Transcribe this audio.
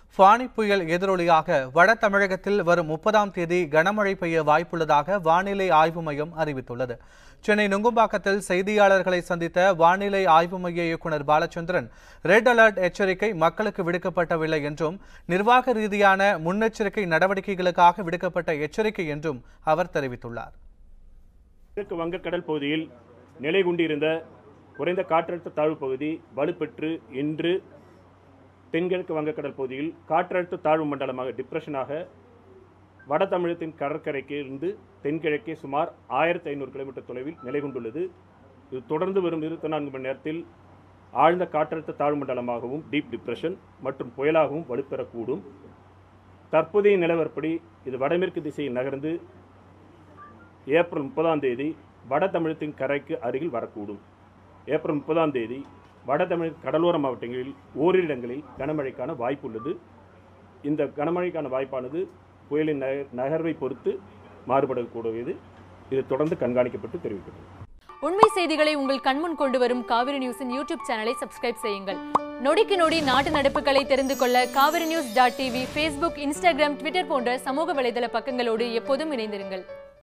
ஃபானி புயல் எதிரொலியாக வட தமிழகத்தில் வரும் முப்பதாம் தேதி கனமழை பெய்ய வாய்ப்புள்ளதாக வானிலை ஆய்வு மையம் அறிவித்துள்ளது சென்னை நுங்கம்பாக்கத்தில் செய்தியாளர்களை சந்தித்த வானிலை ஆய்வு மைய இயக்குநர் பாலச்சந்திரன் ரெட் அலர்ட் எச்சரிக்கை மக்களுக்கு விடுக்கப்படவில்லை என்றும் நிர்வாக ரீதியான முன்னெச்சரிக்கை நடவடிக்கைகளுக்காக விடுக்கப்பட்ட எச்சரிக்கை என்றும் அவர் தெரிவித்துள்ளார் கிழக்கு வங்கக்கடல் பகுதியில் நிலை கொண்டிருந்த குறைந்த காற்றழுத்த தாழ்வு பகுதி வலுப்பெற்று இன்று தென்கிழக்கு வங்கக்கடல் பகுதியில் காற்றழுத்த தாழ்வு மண்டலமாக டிப்ரெஷனாக வட தமிழகத்தின் கடற்கரைக்கு இருந்து தென்கிழக்கே சுமார் ஆயிரத்தி ஐநூறு கிலோமீட்டர் தொலைவில் நிலை கொண்டுள்ளது இது தொடர்ந்து வரும் இருபத்தி நான்கு மணி நேரத்தில் ஆழ்ந்த காற்றழுத்த தாழ்வு மண்டலமாகவும் டீப் டிப்ரெஷன் மற்றும் புயலாகவும் வலுப்பெறக்கூடும் தற்போதைய நிலவரப்படி இது வடமேற்கு திசையில் நகர்ந்து ஏப்ரல் முப்பதாம் தேதி வட தமிழகத்தின் கரைக்கு அருகில் வரக்கூடும் ஏப்ரல் முப்பதாம் தேதி வட தமிழக கடலோர மாவட்டங்களில் ஓரிரு இடங்களில் கனமழைக்கான வாய்ப்பு உள்ளது இந்த கனமழைக்கான வாய்ப்பானது புயலின் நக- நகர்வை பொறுத்து மாறுபடக்கூடியது இது தொடர்ந்து கண்காணிக்கப்பட்டு தெரிவிக்கப்படும் உண்மை செய்திகளை உங்கள் கண்முன் கொண்டு வரும் காவிரி நியூஸின் யூடியூப் சேனலை சப்ஸ்கிரைப் செய்யுங்கள் நொடிக்கு நொடி நாட்டு நடப்புகளை தெரிந்து கொள்ள Kaveri news dot TV Facebook Instagram Twitter போன்ற சமூக வலைதள பக்கங்களோடு எப்போதும் இணைந்திருங்கள்